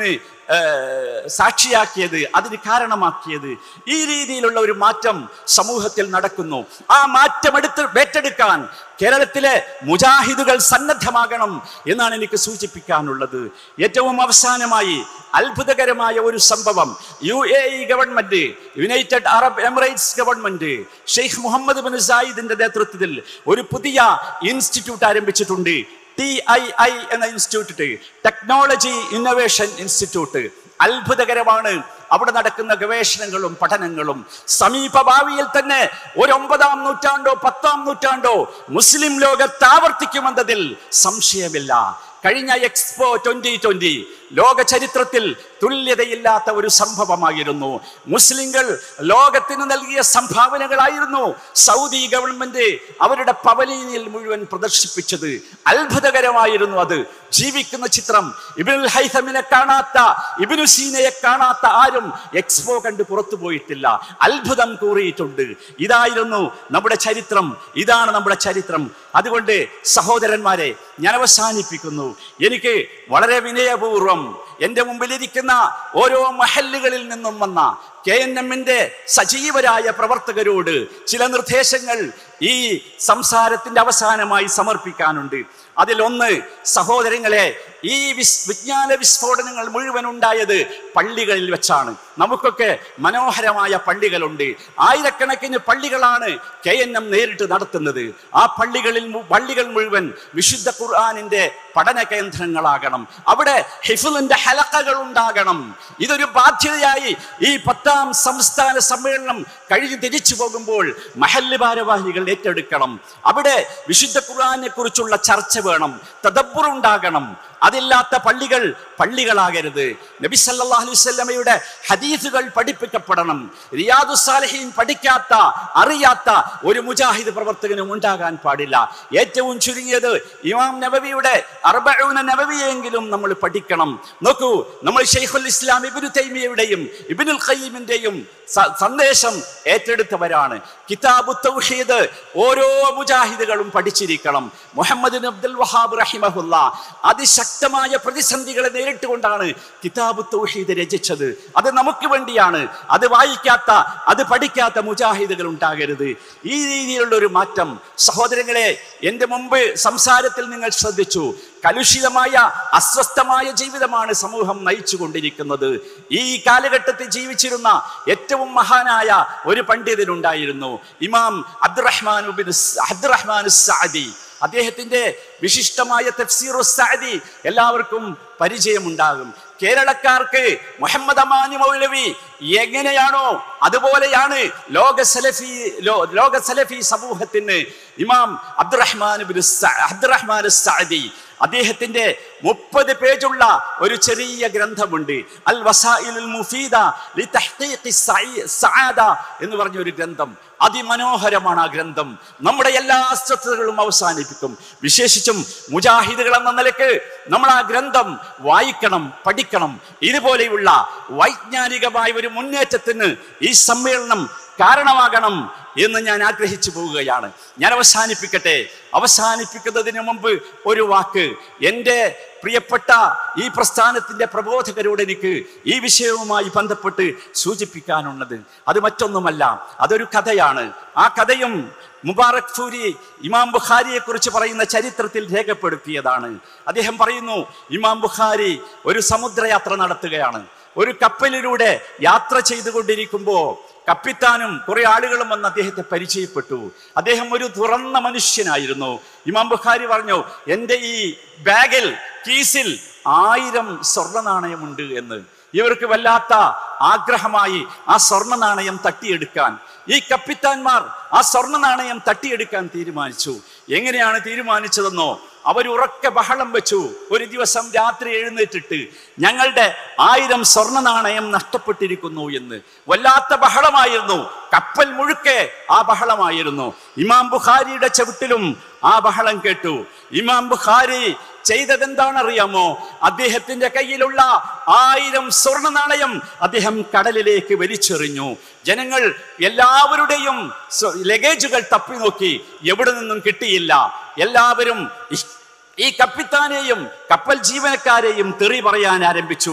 ഏഹ്, സാക്ഷിയാക്കിയത് അതിന് കാരണമാക്കിയത് ഈ രീതിയിലുള്ള ഒരു മാറ്റം സമൂഹത്തിൽ നടക്കുന്നു ആ മാറ്റം എടുത്ത് ഏറ്റെടുക്കാൻ കേരളത്തിലെ മുജാഹിദുകൾ സന്നദ്ധമാകണം എന്നാണ് എനിക്ക് സൂചിപ്പിക്കാനുള്ളത് ഏറ്റവും അവസാനമായി അത്ഭുതകരമായ ഒരു സംഭവം U A E government United Arab Emirates government Sheikh Muhammad bin സായിദിന്റെ നേതൃത്വത്തിൽ ഒരു പുതിയ ഇൻസ്റ്റിറ്റ്യൂട്ട് ആരംഭിച്ചിട്ടുണ്ട് ടി ഐ ഐ എന്ന ഇൻസ്റ്റിറ്റ്യൂട്ട് ടെക്നോളജി ഇന്നൊവേഷൻ ഇൻസ്റ്റിറ്റ്യൂട്ട് അത്ഭുതകരമാണ് അവിടെ നടക്കുന്ന ഗവേഷണങ്ങളും പഠനങ്ങളും സമീപ ഭാവിയിൽ തന്നെ ഒരു ഒമ്പതാം നൂറ്റാണ്ടോ പത്താം നൂറ്റാണ്ടോ മുസ്ലിം ലോകത്ത് ആവർത്തിക്കുമെന്നതിൽ സംശയമില്ല കഴിഞ്ഞ എക്സ്പോ ട്വന്റി ട്വന്റി ലോക ചരിത്രത്തിൽ തുല്യതയില്ലാത്ത ഒരു സംഭവമായിരുന്നു മുസ്ലിങ്ങൾ ലോകത്തിന് നൽകിയ സംഭാവനകളായിരുന്നു സൗദി ഗവൺമെന്റ് അവരുടെ പവലീനിൽ മുഴുവൻ പ്രദർശിപ്പിച്ചത് അത്ഭുതകരമായിരുന്നു അത് ജീവിക്കുന്ന ചിത്രം ഇബിനുൽ ഹൈസമിനെ കാണാത്ത ഇബിനു സീനയെ കാണാത്ത ആരും എക്സ്പോ കണ്ട് പുറത്തു പോയിട്ടില്ല അത്ഭുതം കൂറിയിട്ടുണ്ട് ഇതായിരുന്നു നമ്മുടെ ചരിത്രം ഇതാണ് നമ്മുടെ ചരിത്രം അതുകൊണ്ട് സഹോദരന്മാരെ ഞാൻ അവസാനിപ്പിക്കുന്നു എനിക്ക് വളരെ വിനയപൂർവം എൻ്റെ മുമ്പിലിരിക്കുന്ന ഓരോ മഹല്ലുകളിൽ നിന്നും വന്ന കെ എൻ എമ്മിന്റെ സജീവരായ പ്രവർത്തകരോട് ചില നിർദ്ദേശങ്ങൾ ഈ സംസാരത്തിന്റെ അവസാനമായി സമർപ്പിക്കാനുണ്ട് അതിലൊന്ന് സഹോദരങ്ങളെ ഈ വിസ് വിജ്ഞാന വിസ്ഫോടനങ്ങൾ മുഴുവൻ ഉണ്ടായത് പള്ളികളിൽ വെച്ചാണ് നമുക്കൊക്കെ മനോഹരമായ പള്ളികളുണ്ട് ആയിരക്കണക്കിന് പള്ളികളാണ് കെ എൻ എം നേരിട്ട് നടത്തുന്നത് ആ പള്ളികളിൽ മു- പള്ളികൾ മുഴുവൻ വിശുദ്ധ ഖുർആാനിന്റെ പഠന കേന്ദ്രങ്ങളാകണം അവിടെ ഹിഫുലിന്റെ ഹലക്കകൾ ഉണ്ടാകണം ഇതൊരു ബാധ്യതയായി ഈ പത്താം സംസ്ഥാന സമ്മേളനം കഴിഞ്ഞ് തിരിച്ചു പോകുമ്പോൾ മഹല്ല് ഭാരവാഹികൾ ഏറ്റെടുക്കണം അവിടെ വിശുദ്ധ ഖുർആനെ കുറിച്ചുള്ള ചർച്ച വേണം തദബ്ബുർ ഉണ്ടാകണം അതില്ലാത്ത പള്ളികൾ പള്ളികളാകരുത് നബി സല്ലല്ലാഹു അലൈഹി വസല്ലമയുടെ ഹദീസുകൾ പഠിപ്പിക്കപ്പെടണം റിയാദു സാലിഹീൻ പഠിക്കാത്ത അറിയാത്ത ഒരു മുജാഹിദ് പ്രവർത്തകനും ഉണ്ടാകാൻ പാടില്ല ഏറ്റവും ചുരുങ്ങിയത് ഇമാം നബവിയുടെ അർബഊന നബവിയെങ്കിലും നമ്മൾ പഠിക്കണം നോക്കൂ നമ്മൾ ഷെയ്ഖുൽ ഇസ്ലാം ഇബ്നു തൈമിയയുടെയും ഇബ്നുൽ ഖയ്യിമിന്റെയും സ- സന്ദേശം ഏറ്റെടുത്തവരാണ് കിതാബു തൗഹീദ് ഓരോ മുജാഹിദുകളും പഠിച്ചിരിക്കണം മുഹമ്മദ് ബിൻ അബ്ദുൽ വഹാബ് റഹിമഹുല്ല അതിശക്തമായ പ്രതിസന്ധികളെ നേരിട്ടുകൊണ്ടാണ് കിതാബു തൗഹീദ് രചിച്ചത് അത് നമുക്ക് വേണ്ടിയാണ് അത് വായിക്കാത്ത അത് പഠിക്കാത്ത മുജാഹിദുകൾ ഉണ്ടാകരുത് ഈ രീതിയിലുള്ള ഒരു മാറ്റം സഹോദരങ്ങളെ എൻ്റെ മുമ്പ് സംസാരത്തിൽ നിങ്ങൾ ശ്രദ്ധിച്ചു കലുഷിതമായ അസ്വസ്ഥമായ ജീവിതമാണ് സമൂഹം നയിച്ചു കൊണ്ടിരിക്കുന്നത് ഈ കാലഘട്ടത്തിൽ ജീവിച്ചിരുന്ന ഏറ്റവും മഹാനായ ഒരു പണ്ഡിതനുണ്ടായിരുന്നു ഇമാം അബ്ദുറഹ്മാൻ ഉബിൻ സ്- അബ്ദുറഹ്മാൻ സാദി അദ്ദേഹത്തിന്റെ വിശിഷ്ടമായ തഫ്സീറു സാദി എല്ലാവർക്കും പരിചയമുണ്ടാകും കേരളക്കാർക്ക് മുഹമ്മദ് അമാനി മൗലവി എങ്ങനെയാണോ അതുപോലെയാണ് ലോക സലഫി ലോ- ലോക സലഫി സമൂഹത്തിന് ഇമാം അബ്ദുറഹ്മാൻ ഇബ്നു സ- അബ്ദുറഹ്മാൻ സാദി അദ്ദേഹത്തിന്റെ മുപ്പത് പേജുള്ള ഒരു ചെറിയ ഗ്രന്ഥമുണ്ട് അൽ വസായിലുൽ മുഫീദ ലി തഹ്ഖീഖി സഈ- സആദ എന്ന് പറഞ്ഞ ഒരു ഗ്രന്ഥം അതിമനോഹരമാണ് ആ ഗ്രന്ഥം നമ്മുടെ എല്ലാ അസ്വസ്ഥതകളും അവസാനിപ്പിക്കും വിശേഷിച്ചും മുജാഹിദുകൾ എന്ന നിലക്ക് നമ്മൾ ആ ഗ്രന്ഥം വായിക്കണം പഠിക്കണം ഇതുപോലെയുള്ള വൈജ്ഞാനികമായ ഒരു മുന്നേറ്റത്തിന് ഈ സമ്മേളനം കാരണമാകണം എന്ന് ഞാൻ ആഗ്രഹിച്ചു പോവുകയാണ് ഞാൻ അവസാനിപ്പിക്കട്ടെ അവസാനിപ്പിക്കുന്നതിന് മുമ്പ് ഒരു വാക്ക് എൻ്റെ പ്രിയപ്പെട്ട ഈ പ്രസ്ഥാനത്തിന്റെ പ്രബോധകരോട് എനിക്ക് ഈ വിഷയവുമായി ബന്ധപ്പെട്ട് സൂചിപ്പിക്കാനുള്ളത് അത് മറ്റൊന്നുമല്ല അതൊരു കഥയാണ് ആ കഥയും മുബാറക് ഫൂരി ഇമാം ബുഖാരിയെ കുറിച്ച് പറയുന്ന ചരിത്രത്തിൽ രേഖപ്പെടുത്തിയതാണ് അദ്ദേഹം പറയുന്നു ഇമാം ബുഖാരി ഒരു സമുദ്രയാത്ര നടത്തുകയാണ് ഒരു കപ്പലിലൂടെ യാത്ര ചെയ്തുകൊണ്ടിരിക്കുമ്പോ കപ്പിത്താനും കുറെ ആളുകളും വന്ന് അദ്ദേഹത്തെ പരിചയപ്പെട്ടു അദ്ദേഹം ഒരു തുറന്ന മനുഷ്യനായിരുന്നു ഇമാം ബുഖാരി പറഞ്ഞു എൻ്റെ ഈ ബാഗിൽ കീസിൽ ആയിരം സ്വർണ്ണ നാണയമുണ്ട് എന്ന് ഇവർക്ക് വല്ലാത്ത ആഗ്രഹമായി ആ സ്വർണ്ണ നാണയം തട്ടിയെടുക്കാൻ ഈ കപ്പിത്താന്മാർ ആ സ്വർണ്ണ നാണയം തട്ടിയെടുക്കാൻ തീരുമാനിച്ചു എങ്ങനെയാണ് തീരുമാനിച്ചതെന്നോ അവർ ഉറക്കെ ബഹളം വെച്ചു ഒരു ദിവസം രാത്രി എഴുന്നേറ്റിട്ട് ഞങ്ങളുടെ ആയിരം സ്വർണ്ണ നാണയം നഷ്ടപ്പെട്ടിരിക്കുന്നു എന്ന് വല്ലാത്ത ബഹളമായിരുന്നു കപ്പൽ മുഴുക്കെ ആ ബഹളമായിരുന്നു ഇമാം ബുഖാരിയുടെ ചവിട്ടിലും ആ ബഹളം കേട്ടു ഇമാം ബുഖാരി ചെയ്തതെന്താണെന്നറിയാമോ അദ്ദേഹത്തിന്റെ കയ്യിലുള്ള ആയിരം സ്വർണ്ണ നാണയം അദ്ദേഹം കടലിലേക്ക് വലിച്ചെറിഞ്ഞു ജനങ്ങൾ എല്ലാവരുടെയും സ്വ- ലഗേജുകൾ തപ്പി നോക്കി എവിടെ നിന്നും കിട്ടിയില്ല എല്ലാവരും ഇഷ്- ഈ കപ്പിത്താനെയും കപ്പൽ ജീവനക്കാരെയും തെറി പറയാൻ ആരംഭിച്ചു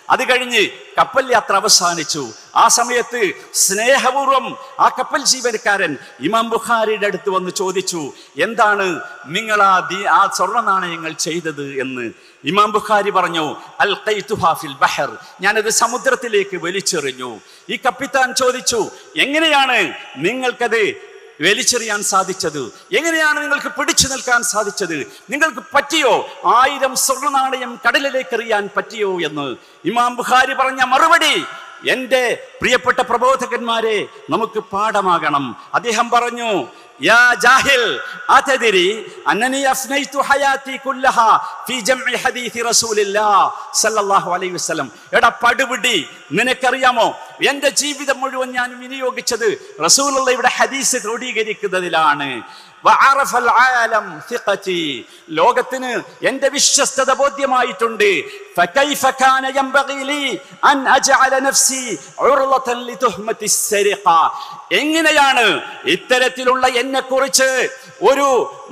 അത് കഴിഞ്ഞ് കപ്പൽ യാത്ര അവസാനിച്ചു ആ സമയത്ത് സ്നേഹപൂർവം ആ കപ്പൽ ജീവനക്കാരൻ ഇമാം ബുഖാരിയുടെ അടുത്ത് വന്ന് ചോദിച്ചു എന്താണ് നിങ്ങൾ ആ ദീ- ആ സ്വർണ്ണ നാണയങ്ങൾ ചെയ്തത് എന്ന് ഇമാം ബുഖാരി പറഞ്ഞു അൽ ഖൈതുഹാ ഫിൽ ബഹർ ഞാനത് സമുദ്രത്തിലേക്ക് വലിച്ചെറിഞ്ഞു ഈ കപ്പിത്താൻ ചോദിച്ചു എങ്ങനെയാണ് നിങ്ങൾക്കത് വലിച്ചെറിയാൻ സാധിച്ചത് എങ്ങനെയാണ് നിങ്ങൾക്ക് പിടിച്ചു നിൽക്കാൻ സാധിച്ചത് നിങ്ങൾക്ക് പറ്റിയോ ആയിരം സ്വർണ്ണ നാണയം കടലിലേക്ക് എറിയാൻ പറ്റിയോ എന്ന് ഇമാം ബുഖാരി പറഞ്ഞ മറുപടി എന്റെ പ്രിയപ്പെട്ട പ്രബോധകന്മാരെ നമുക്ക് പാഠമാകണം അദ്ദേഹം പറഞ്ഞു യാ ജാഹിൽ അതദിരി അന്നനി അഫ്നൈതു ഹയാതി കുല്ലഹ ഫീ ജംഇ ഹദീഥി റസൂലില്ലാഹ് സല്ലല്ലാഹു അലൈഹി വസല്ലം എടാ പടുപിടി നിനക്കറിയാമോ എന്റെ ജീവിതം മുഴുവൻ ഞാൻ വിനിയോഗിച്ചത് റസൂലുള്ളയുടെ ഹദീസ് ക്രോഡീകരിക്കുന്നതിലാണ് വഅറഫ العالم ثقتي ലോകത്തിന് എന്റെ വിശ്വസ്തത ബോധ്യമായിട്ടുണ്ട് فكيف كان ينبغي لي ان اجعل نفسي عرضة لتهمة السرقة എങ്ങനെയാണ് ഇത്തരത്തിലുള്ള എന്നെ കുറിച്ച് ഒരു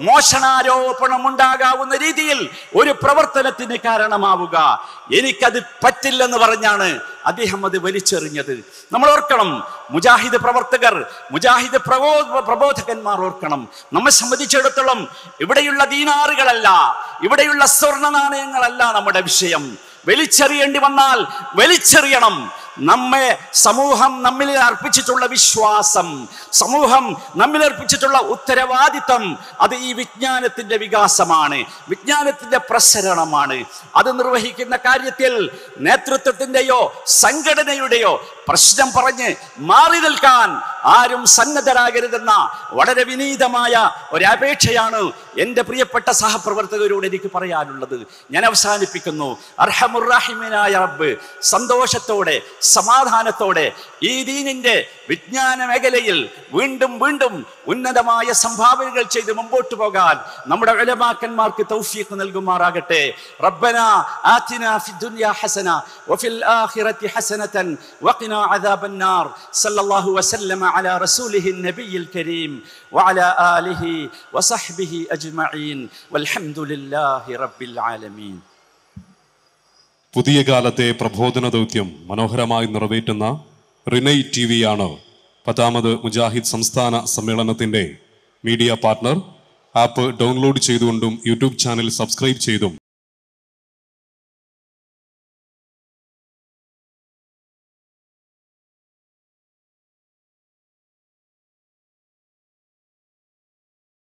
മോഷണാരോപണം ഉണ്ടാകാവുന്ന രീതിയിൽ ഒരു പ്രവർത്തനത്തിന് കാരണമാവുക എനിക്കത് പറ്റില്ലെന്ന് പറഞ്ഞാണ് അദ്ദേഹം അത് വലിച്ചെറിഞ്ഞത് നമ്മൾ ഓർക്കണം മുജാഹിദ് പ്രവർത്തകർ മുജാഹിദ് പ്രബോ പ്രബോധകന്മാർ ഓർക്കണം നമ്മെ സംബന്ധിച്ചിടത്തോളം ഇവിടെയുള്ള ദീനാറുകളല്ല ഇവിടെയുള്ള സ്വർണ്ണ നാണയങ്ങളല്ല നമ്മുടെ വിഷയം വലിച്ചെറിയേണ്ടി വന്നാൽ വലിച്ചെറിയണം നമ്മെ സമൂഹം നമ്മിൽ അർപ്പിച്ചിട്ടുള്ള വിശ്വാസം സമൂഹം നമ്മിൽ അർപ്പിച്ചിട്ടുള്ള ഉത്തരവാദിത്തം അത് ഈ വിജ്ഞാനത്തിന്റെ വികാസമാണ് വിജ്ഞാനത്തിന്റെ പ്രസരണമാണ് അത് നിർവഹിക്കുന്ന കാര്യത്തിൽ നേതൃത്വത്തിന്റെയോ സംഘടനയുടെയോ പ്രശ്നം പറഞ്ഞ് മാറി നിൽക്കാൻ ആരും സന്നദ്ധരാകരുതെന്ന വളരെ വിനീതമായ ഒരപേക്ഷയാണ് എൻ്റെ പ്രിയപ്പെട്ട സഹപ്രവർത്തകരോട് എനിക്ക് പറയാനുള്ളത് ഞാൻ അവസാനിപ്പിക്കുന്നു അർഹമുറാഹിമിനായ റബ്ബ് സന്തോഷത്തോടെ സമാധാനത്തോടെ ഈ ദീനിന്റെ വിജ്ഞാന മേഖലയിൽ വീണ്ടും വീണ്ടും ഉന്നതമായ സംഭാവനകൾ ചെയ്ത് മുമ്പോട്ട് പോകാൻ നമ്മുടെ ഉലമാക്കന്മാർക്ക് തൗഫീഖ് നൽകുമാറാകട്ടെ റബ്ബന ആതിന ഫിദ്ദുനിയ ഹസന വഫിൽ ആഖിറതി ഹസനതൻ വഖിന അദാബൻ നാർ സല്ലല്ലാഹു വസല്ലമ അലാ റസൂലിഹി നബിയിൽ കരീം وعلى آله وصحبه أجمعين والحمد لله رب العالمين പുതിയ കാലത്തെ പ്രബോധന ദൗത്യം മനോഹരമായി നിറവേറ്റുന്ന റിനൈ ടി വിയാണ് പത്താമത് മുജാഹിദ് സംസ്ഥാന സമ്മേളനത്തിന്റെ മീഡിയ പാർട്ണർ ആപ്പ് ഡൗൺലോഡ് ചെയ്തുകൊണ്ടും യൂട്യൂബ് ചാനൽ സബ്സ്ക്രൈബ് ചെയ്തും